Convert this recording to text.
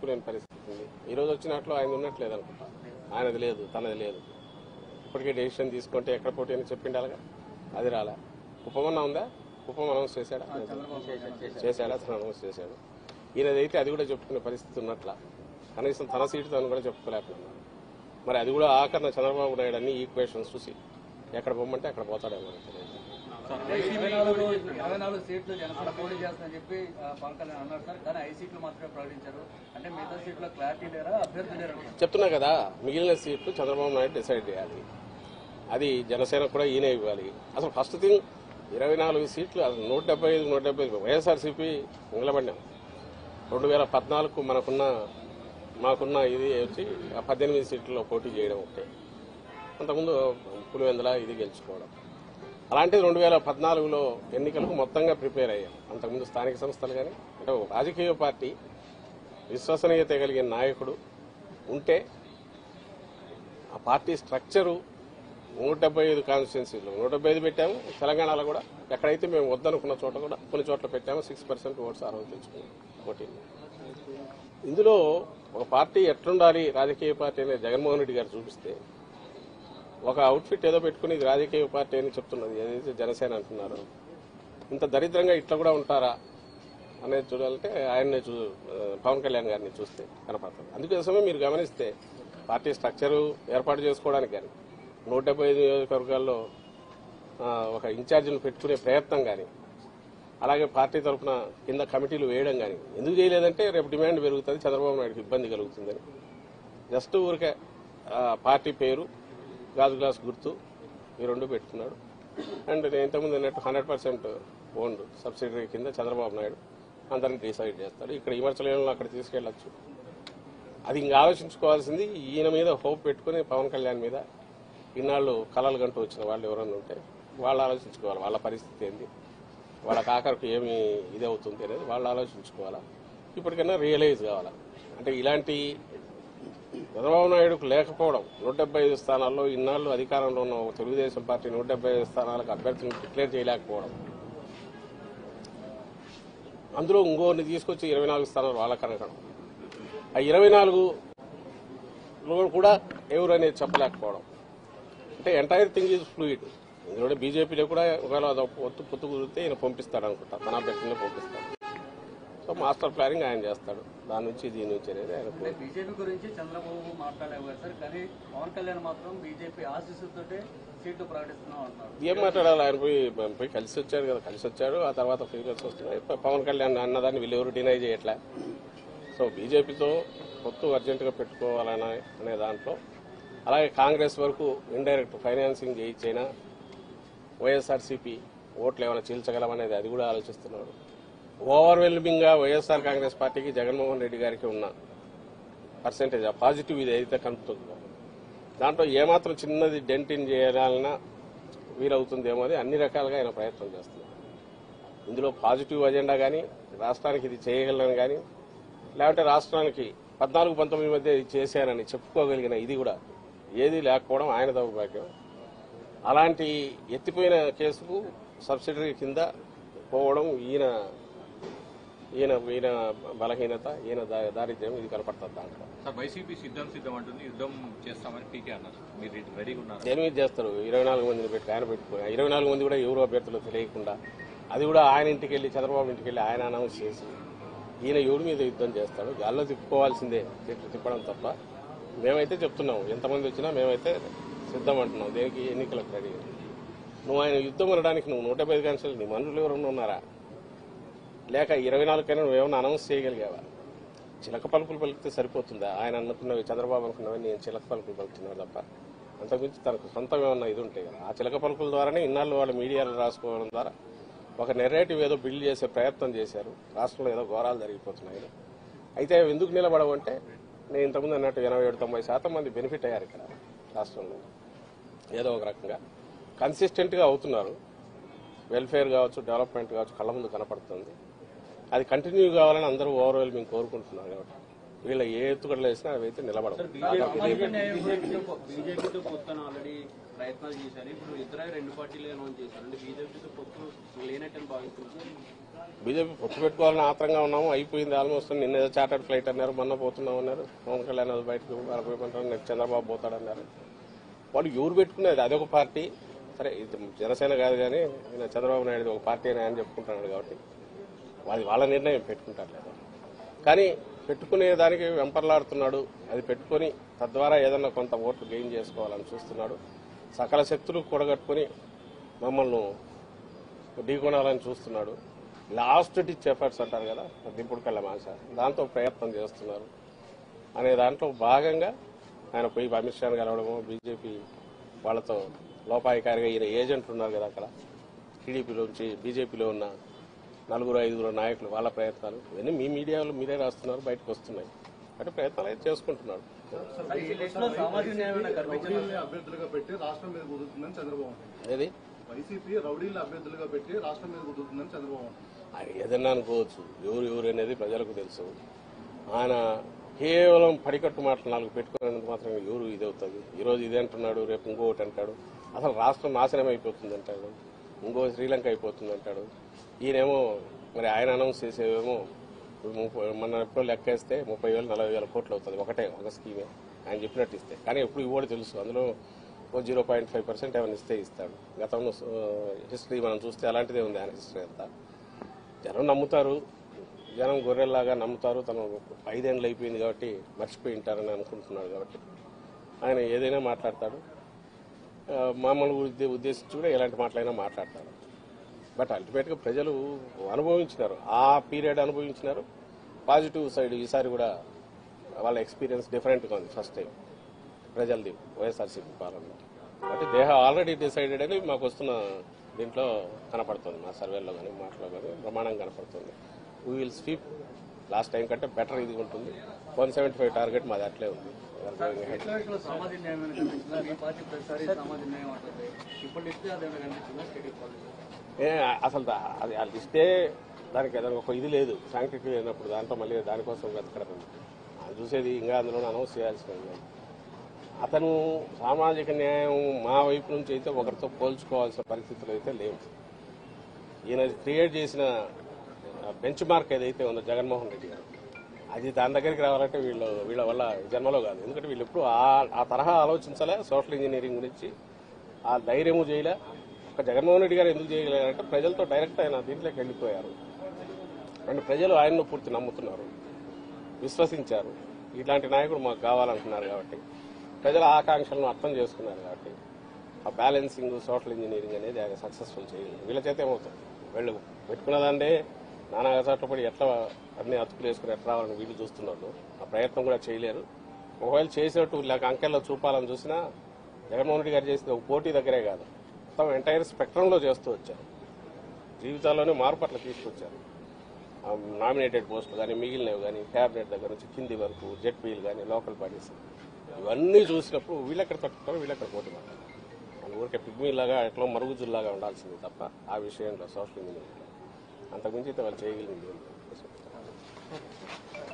చెప్పుకోలేని పరిస్థితి ఉంది ఈ రోజు వచ్చినట్లు ఆయన ఉన్నట్లేదు అనుకుంటా ఆయనది లేదు తనది లేదు ఇప్పటికే డెసిషన్ తీసుకుంటే ఎక్కడ పోటీ అని చెప్పిండాలిగా అది రాలే ఉపమన్నా ఉందా ఉపం అనౌన్స్ చేశాడా చేశాడా తను అనౌన్స్ చేశాడు ఈయనదైతే అది కూడా చెప్పుకునే పరిస్థితి ఉన్నట్ల కనీసం తన సీటు తను కూడా చెప్పుకోలేకపోతున్నాడు మరి అది కూడా ఆఖరణ చంద్రబాబు నాయుడు అన్ని ఈక్వేషన్స్ చూసి ఎక్కడ పోమంటే అక్కడ పోతాడేమో నాకు తెలియదు. ఇరవై నాలుగు ఇరవై నాలుగు సీట్లు జనసేన పోటీ చేస్తుందని చెప్పి ఆ, పవన్ కళ్యాణ్ అన్నారు సార్ కానీ ఐదు సీట్లు మాత్రమే ప్రకటించారు అంటే మిగతా సీట్లో క్లారిటీ లేరా అభ్యర్థి లేరు అంటున్నారు. చెప్తున్నా కదా మిగిలిన సీట్లు చంద్రబాబు నాయుడు డిసైడ్ చేయాలి అది జనసేన కూడా ఈయనే ఇవ్వాలి అసలు ఫస్ట్ థింగ్ ఇరవై నాలుగు సీట్లు అసలు నూట డెబ్బై ఐదు నూట డెబ్బై ఐదు వైఎస్ఆర్సీపీ నిలబడినాం రెండు వేల పద్నాలుగు మనకున్న మాకున్న ఇది వచ్చి ఆ పద్దెనిమిది సీట్లలో పోటీ చేయడం ఒకటే అంతకుముందు పులివెందుల ఇది గెలుచుకోవడం అలాంటిది రెండు వేల పద్నాలుగులో ఎన్నికలకు మొత్తంగా ప్రిపేర్ అయ్యాం అంతకుముందు స్థానిక సంస్థలు కానీ అంటే ఒక రాజకీయ పార్టీ విశ్వసనీయత కలిగిన నాయకుడు ఉంటే ఆ పార్టీ స్ట్రక్చరు నూట డెబ్బై ఐదు కాన్స్టిట్యున్సీలు నూట డెబ్బై ఐదు పెట్టాము తెలంగాణలో కూడా ఎక్కడైతే మేము వద్దనుకున్న చోట కూడా కొన్ని చోట్ల పెట్టాము సిక్స్ పర్సెంట్ ఓట్స్ ఆ రోజు తెచ్చుకున్నాం పోటీ ఇందులో ఒక పార్టీ ఎట్లుండాలి రాజకీయ పార్టీ అనేది జగన్మోహన్ రెడ్డి గారు చూపిస్తే ఒక అవుట్ఫిట్ ఏదో పెట్టుకుని ఇది రాజకీయ పార్టీ అని చెప్తున్నది ఏదైతే జనసేన అంటున్నారు ఇంత దరిద్రంగా ఇట్లా కూడా ఉంటారా అనేది చూడాలంటే ఆయన్ని చూ ఆ, పవన్ కళ్యాణ్ గారిని చూస్తే కనపడుతుంది అందుకోసమే మీరు గమనిస్తే పార్టీ స్ట్రక్చరు ఏర్పాటు చేసుకోవడానికి కానీ నూట డెబ్బై ఐదు నియోజకవర్గాల్లో ఆ, ఒక ఇన్ఛార్జిని పెట్టుకునే ప్రయత్నం కానీ అలాగే పార్టీ తరఫున కింద కమిటీలు వేయడం కానీ ఎందుకు చేయలేదంటే రేపు డిమాండ్ పెరుగుతుంది చంద్రబాబు నాయుడుకి ఇబ్బంది కలుగుతుందని జస్ట్ ఊరికే ఆ, పార్టీ పేరు గాజు గ్లాస్ గుర్తు ఈ రెండు పెట్టుకున్నాడు అండ్ నేను ఇంతకుముందు అన్నట్టు హండ్రెడ్ పర్సెంట్ ఓన్డ్ సబ్సిడరీ కింద చంద్రబాబు నాయుడు అందరిని డిసైడ్ చేస్తాడు ఇక్కడ విమర్శలను అక్కడ తీసుకెళ్లొచ్చు అది ఇంకా ఆలోచించుకోవాల్సింది ఈయన మీద హోప్ పెట్టుకుని పవన్ కళ్యాణ్ మీద ఇన్నాళ్ళు కలలు గంటూ వచ్చిన వాళ్ళు ఎవరన్నా ఉంటే వాళ్ళు ఆలోచించుకోవాలి వాళ్ళ పరిస్థితి ఏంది వాళ్ళ ఆఖరికి ఏమి ఇది అవుతుంది అనేది వాళ్ళు ఆలోచించుకోవాలా ఇప్పటికైనా రియలైజ్ కావాలా అంటే ఇలాంటి చంద్రబాబు నాయుడుకు లేకపోవడం నూట డెబ్బై ఐదు స్థానాల్లో ఇన్నాళ్ళు అధికారంలో ఉన్న ఒక తెలుగుదేశం పార్టీ నూట డెబ్బై ఐదు స్థానాలకు అభ్యర్థులను డిక్లేర్ చేయలేకపోవడం అందులో ఇంకోరిని తీసుకొచ్చి ఇరవై నాలుగు స్థానాలు వాళ్ళకి అనగడం ఆ ఇరవై నాలుగులో కూడా ఎవరు అనేది చెప్పలేకపోవడం అంటే ఎంటైర్ థింగ్ ఈజ్ ఫ్లూయిడ్ ఇందులో బీజేపీలో కూడా ఒకవేళ అది ఒత్తు పొత్తు కుదిరితే ఈయన పంపిస్తాడు అనుకుంటా తన అభ్యర్థులనే పంపిస్తాడు సో మాస్టర్ ప్లానింగ్ ఆయన చేస్తాడు దాని నుంచి దీని నుంచి అనేది ఆయన అంటే బీజేపీ గురించి చంద్రబాబు మాట్లాడలేవు కదా సార్ కానీ పవన్ కళ్యాణ్ మాత్రం బీజేపీ ఆశీస్సులతోటే సీట్లు ప్రకటిస్తున్నాం అంటున్నారు ఏం మాట్లాడాలి ఆయన పోయి పోయి కలిసి వచ్చాడు కదా కలిసి వచ్చాడు ఆ తర్వాత ఫీలింగ్స్ వస్తున్నాయి ప- పవన్ కళ్యాణ్ అన్నదాన్ని వీళ్ళు ఎవరు డినై చేయట్లే సో బీజేపీతో పొత్తు అర్జెంటుగా పెట్టుకోవాలనే అనే దాంట్లో అలాగే కాంగ్రెస్ వరకు ఇండైరెక్ట్ ఫైనాన్సింగ్ చేయించైనా వైఎస్ఆర్సీపీ ఓట్లు ఏమైనా చీల్చగలమనేది అది కూడా ఆలోచిస్తున్నాడు ఓవర్వెల్మింగ్ గా వైఎస్ఆర్ కాంగ్రెస్ పార్టీకి జగన్మోహన్ రెడ్డి గారికి ఉన్న పర్సెంటేజ్ ఆ పాజిటివ్ ఇది అయితే కనుపుతుందో దాంట్లో ఏమాత్రం చిన్నది డెంటిన్ చేయాలన్నా వీలవుతుందేమో అది అన్ని రకాలుగా ఆయన ప్రయత్నం చేస్తున్నారు ఇందులో పాజిటివ్ అజెండా కానీ రాష్ట్రానికి ఇది చేయగలను కానీ లేకపోతే రాష్ట్రానికి పద్నాలుగు పంతొమ్మిది మధ్య ఇది చేశానని చెప్పుకోగలిగిన ఇది కూడా ఏది లేకపోవడం ఆయన దౌర్భాగ్యం అలాంటి ఎత్తిపోయిన కేసుకు సబ్సిడరీ కింద పోవడం ఈయన ఈయన ఈయన బలహీనత ఈయన దా- దారిద్ర్యం ఇది కనపడుతుంది దాంట్లో సార్ వైసీపీ సిద్ధం సిద్ధం అంటుంది యుద్ధం చేస్తామని పీకే అన్నారు మీరు రెడీగా ఉన్నారు దేని మీద చేస్తారు ఇరవై నాలుగు మందిని పెట్టి ఆయన పెట్టుకుని ఇరవై నాలుగు మంది కూడా ఎవరు అభ్యర్థులు తెలియకుండా అది కూడా ఆయన ఇంటికి వెళ్ళి చంద్రబాబు ఇంటికి వెళ్ళి ఆయన అనౌన్స్ చేసి ఈయన ఎవరి మీద యుద్ధం చేస్తాడు గాల్లో తిప్పుకోవాల్సిందే తిప్ప- తిప్పడం తప్ప మేమైతే చెప్తున్నాం ఎంతమంది వచ్చినా మేమైతే సిద్ధం అంటున్నాం దేనికి ఎన్నికలకు రెడీ నువ్వు ఆయన యుద్ధం అనడానికి నువ్వు నూట యాభై కాన్స్టల్ నీ మనుషులు ఎవరన్నా ఉన్నారా లేక ఇరవై నాలుగు కన్నా నువ్వేమన్నా అనౌన్స్ చేయగలిగావా చిలక పలుకులు పలికితే సరిపోతుందా ఆయన అనుకున్నవి చంద్రబాబు అనుకున్నవి నేను చిలక పలుకులు పలుకుతున్నాను తప్ప అంతకుమించి తనకు సొంతం ఏమన్నా ఇది ఉంటాయి కదా ఆ చిలక పలుకుల ద్వారానే ఇన్నాళ్ళు వాళ్ళు మీడియాలో రాసుకోవడం ద్వారా ఒక నెరేటివ్ ఏదో బిల్డ్ చేసే ప్రయత్నం చేశారు రాష్ట్రంలో ఏదో ఘోరాలు జరిగిపోతున్నాయి అయితే అవి ఎందుకు నిలబడవంటే నేను ఇంతకుముందు అన్నట్టు ఎనభై ఏడు తొంభై శాతం మంది బెనిఫిట్ అయ్యారు ఇక్కడ రాష్ట్రంలో ఏదో ఒక రకంగా కన్సిస్టెంట్గా అవుతున్నారు వెల్ఫేర్ కావచ్చు డెవలప్మెంట్ కావచ్చు కళ్ళ ముందు కనపడుతుంది అది కంటిన్యూ కావాలని అందరూ ఓవర్వెల్మింగ్ కోరుకుంటున్నారు కాబట్టి వీళ్ళ ఏ ఎత్తుగడలు వేసినా అవి అయితే నిలబడవు బీజేపీతో పొత్తున ఆల్రెడీ ప్రయత్నాలు చేశారు ఇప్పుడు ఇద్దరే రెండు పార్టీలు అనౌన్స్ చేశారు అంటే బీజేపీతో పొత్తు లేనట్టని భావిస్తున్నారు బీజేపీ పొత్తు పెట్టుకోవాలని ఆత్రంగా ఉన్నాము అయిపోయింది ఆల్మోస్ట్ నిన్న ఏదో చార్టర్డ్ ఫ్లైట్ అన్నారు మొన్న పోతున్నాం అన్నారు పవన్ కళ్యాణ్ అది బయటకు పోయమంటారు నెక్స్ట్ చంద్రబాబు పోతాడన్నారు వాళ్ళు ఎవరు పెట్టుకునేది అదొక పార్టీ సరే ఇది జనసేన కాదు కానీ ఈయన చంద్రబాబు నాయుడు ఒక పార్టీ అని ఆయన చెప్పుకుంటున్నాడు కాబట్టి అది వాళ్ళ నిర్ణయం పెట్టుకుంటారు లేదు కానీ పెట్టుకునే దానికి వెంపర్లాడుతున్నాడు అది పెట్టుకొని తద్వారా ఏదన్నా కొంత ఓట్లు గెయిన్ చేసుకోవాలని చూస్తున్నాడు సకల శక్తులు కూడగట్టుకొని మమ్మల్ని ఢీకొనాలని చూస్తున్నాడు లాస్ట్ డిచ్ ఎఫర్ట్స్ అంటారు కదా దింపుడు కళ్ళ మాస దాంతో ప్రయత్నం చేస్తున్నారు అనే దాంట్లో భాగంగా ఆయన పోయి అమిత్ షాను కలవడము బీజేపీ వాళ్ళతో లోపాయికారిగా ఈయన ఏజెంట్లు ఉన్నారు కదా అక్కడ టీడీపీలోంచి బీజేపీలో ఉన్న నలుగురు ఐదుగురు నాయకులు వాళ్ళ ప్రయత్నాలు ఇవన్నీ మీ మీడియాలో మీరే రాస్తున్నారు బయటకు వస్తున్నాయి అంటే ప్రయత్నాలు అయితే చేసుకుంటున్నాడు సార్, ఈ లిస్ట్ లో సామాజిక న్యాయం ఏమైనా కనిపించిందా రౌడీల్ని అభ్యర్థులుగా పెట్టి రాష్ట్రం మీద కుదురుతుందని చంద్రబాబు అంటున్నారు. ఏది వైసీపీ రౌడీల్ని అభ్యర్థులుగా పెట్టి రాష్ట్రం మీద కుదురుతుందని చంద్రబాబు అంటున్నారు. ఆయన ఏదన్నా అనుకోవచ్చు ఎవరు ఎవరు అనేది ప్రజలకు తెలుసు ఆయన కేవలం పడికట్టు మాటలు నాలుగు పెట్టుకునేందుకు మాత్రం ఎవరు ఇది అవుతుంది ఈరోజు ఇది అంటున్నాడు రేపు ఇంకొకటి అంటాడు అసలు రాష్ట్రం నాశనం అయిపోతుంది అంటాడు ఇంకో శ్రీలంక అయిపోతుంది అంటాడు ఈయనేమో మరి ఆయన అనౌన్స్ చేసేవేమో ముప్పై మన ఎప్పుడో లెక్కేస్తే ముప్పై వేలు నలభై వేల కోట్లు అవుతుంది ఒకటే ఒక స్కీమే ఆయన చెప్పినట్టు ఇస్తే కానీ ఎప్పుడు ఇవ్వడు తెలుసు అందులో ఓ జీరో పాయింట్ ఫైవ్ పర్సెంట్ ఏమైనా ఇస్తే ఇస్తాడు గతంలో హిస్టరీ మనం చూస్తే అలాంటిదే ఉంది ఆయన హిస్టరీ అంతా జనం నమ్ముతారు జనం గొర్రెల్లాగా నమ్ముతారు తను ఐదేళ్ళు అయిపోయింది కాబట్టి మర్చిపోయి ఉంటారని అనుకుంటున్నాడు కాబట్టి ఆయన ఏదైనా మాట్లాడతాడు ఆ, మామూలు ఉద్దే- ఉద్దేశించి కూడా ఎలాంటి మాటలైనా మాట్లాడతాడు బట్ అల్టిమేట్గా ప్రజలు అనుభవించినారు ఆ పీరియడ్ అనుభవించినారు పాజిటివ్ సైడ్ ఈసారి కూడా వాళ్ళ ఎక్స్పీరియన్స్ డిఫరెంట్గా ఉంది ఫస్ట్ టైం ప్రజలది వైఎస్ఆర్సీపీ పాలనలో అంటే దేహ ఆల్రెడీ డిసైడెడ్ అని మాకు వస్తున్న దీంట్లో కనపడుతుంది మా సర్వేలో కానీ మాటలో కానీ ప్రమాణం కనపడుతుంది we will sweep last time కంటే బెటర్ ఇది ఉంటుంది వన్ సెవెంటీ ఫైవ్ టార్గెట్ మాది అట్లే ఉంది ఎట్లా ఇట్లా సామాజిక న్యాయం ఏమైనా కనిపించిందా మీ పార్టీ ప్రతిసారి సామాజిక న్యాయం అంటుంది ఇప్పుడు లిస్ట్ అదేమైనా కనిపించిందా టీడీపీ పార్టీ ఏ, అసలు దా- అది ఆ లిస్టే దానికి ఏదైనా ఒక ఇది లేదు శాంక్టిటీ లేనప్పుడు దాంట్లో మళ్ళీ దానికోసం వెతకడం అది చూసేది ఇంకా అందులో అనౌన్స్ చేయాల్సిన ఉంది. అతను సామాజిక న్యాయం మా వైపు నుంచి అయితే ఒకరితో పోల్చుకోవాల్సిన పరిస్థితులు అయితే లేవు ఈయన క్రియేట్ చేసిన బెంచ్ మార్క్ ఏదైతే ఉందో జగన్మోహన్ రెడ్డి గారు అది దాని దగ్గరికి రావాలంటే వీళ్ళు వీళ్ళ వల్ల జన్మలో కాదు ఎందుకంటే వీళ్ళు ఎప్పుడు ఆ- ఆ తరహా ఆలోచించలే సోషల్ ఇంజనీరింగ్ గురించి ఆ ధైర్యము చేయలే ఒక జగన్మోహన్ రెడ్డి గారు ఎందుకు చేయలేరంటే ప్రజలతో డైరెక్ట్ ఆయన దీంట్లోకి వెళ్ళిపోయారు అండ్ ప్రజలు ఆయన్ను పూర్తి నమ్ముతున్నారు విశ్వసించారు ఇట్లాంటి నాయకుడు మాకు కావాలంటున్నారు కాబట్టి ప్రజల ఆకాంక్షలను అర్థం చేసుకున్నారు కాబట్టి ఆ బ్యాలెన్సింగ్ సోషల్ ఇంజనీరింగ్ అనేది ఆయన సక్సెస్ఫుల్ చేయలేదు వీళ్ళ చేత ఏమవుతుంది వీళ్ళు పెట్టుకున్నదంటే నానా చోట్ల పడి ఎట్లా అన్ని అతుకులు వేసుకుని ఎట్లా రావాలని వీళ్ళు చూస్తున్నారు ఆ ప్రయత్నం కూడా చేయలేరు ఒకవేళ చేసినట్టు లేక అంకెల్లో చూపాలని చూసినా జగన్మోహన్ రెడ్డి గారు చేసింది ఒక పోటీ దగ్గరే కాదు మొత్తం ఎంటైర్ స్పెక్ట్రంలో చేస్తూ వచ్చారు జీవితాల్లోనే మార్పు అట్లా తీసుకొచ్చారు నామినేటెడ్ పోస్టులు కానీ మిగిలినవి కానీ క్యాబినెట్ దగ్గర నుంచి కింది వరకు జెడ్పీలు కానీ లోకల్ బాడీస్ ఇవన్నీ చూసినప్పుడు వీళ్ళెక్కడ తట్టుకుంటారో వీళ్ళెక్కడ పోటీ పడతారు మన ఊరికే పిగ్మీలాగా ఎట్లా మరుగుజుల్లాగా ఉండాల్సింది తప్ప ఆ విషయంలో సోషల్ ఇంజనీరింగ్లో అంతకుమించి అయితే వాళ్ళు చేయగలిగింది ఏం లేదు.